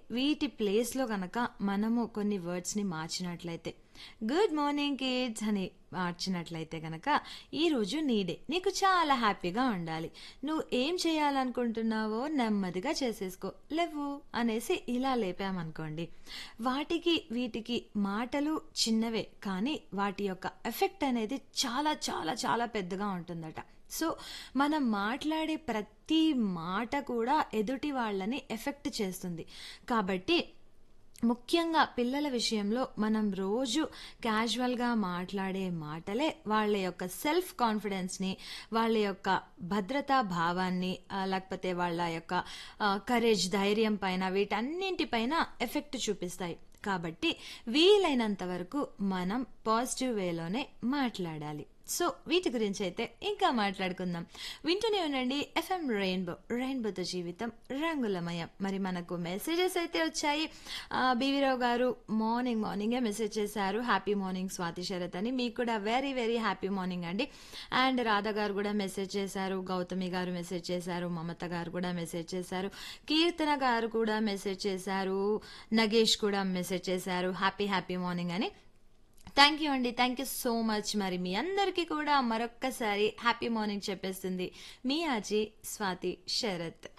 వీటి ప్లేస్లో గనక మనము కొన్ని వర్డ్స్ని మార్చినట్లయితే గుడ్ మార్నింగ్ కిడ్స్ అని మార్చినట్లయితే గనక ఈరోజు నీడే నీకు చాలా హ్యాపీగా ఉండాలి నువ్వు ఏం చేయాలనుకుంటున్నావో నెమ్మదిగా చేసేసుకో లేవు అనేసి ఇలా లేపామనుకోండి వాటికి వీటికి మాటలు చిన్నవే కానీ వాటి యొక్క ఎఫెక్ట్ అనేది చాలా చాలా చాలా పెద్దగా ఉంటుందట సో మనం మాట్లాడే ప్రతి మాట కూడా ఎదుటి వాళ్ళని ఎఫెక్ట్ చేస్తుంది కాబట్టి ముఖ్యంగా పిల్లల విషయంలో మనం రోజు క్యాజువల్గా మాట్లాడే మాటలే వాళ్ళ యొక్క సెల్ఫ్ కాన్ఫిడెన్స్ని వాళ్ళ యొక్క భద్రతా భావాన్ని ఆ, లేకపోతే వాళ్ళ యొక్క కరేజ్ ధైర్యం పైన వీటన్నింటిపైన ఎఫెక్ట్ చూపిస్తాయి కాబట్టి వీలైనంత వరకు మనం పాజిటివ్ వేలోనే మాట్లాడాలి సో వీటి గురించి అయితే ఇంకా మాట్లాడుకుందాం వింటూనే ఉండండి ఎఫ్ఎం రెయిన్బో రెయిన్బోతో జీవితం రంగులమయం మరి మనకు మెసేజెస్ అయితే వచ్చాయి ఆ, బీవీరావు గారు మార్నింగ్ మార్నింగే మెసేజ్ చేశారు హ్యాపీ మార్నింగ్ స్వాతి శరత్ అని మీకు కూడా వెరీ వెరీ హ్యాపీ మార్నింగ్ అండి అండ్ రాధ గారు కూడా మెసేజ్ చేశారు గౌతమి గారు మెసేజ్ చేశారు మమత గారు కూడా మెసేజ్ చేశారు కీర్తన గారు కూడా మెసేజ్ చేశారు నగేష్ కూడా మెసేజ్ చేశారు హ్యాపీ హ్యాపీ మార్నింగ్ అని థ్యాంక్ యూ అండి థ్యాంక్ యూ సో మచ్ మరి మీ అందరికీ కూడా మరొక్కసారి హ్యాపీ మార్నింగ్ చెప్పేస్తుంది మీ ఆజీ స్వాతి శరత్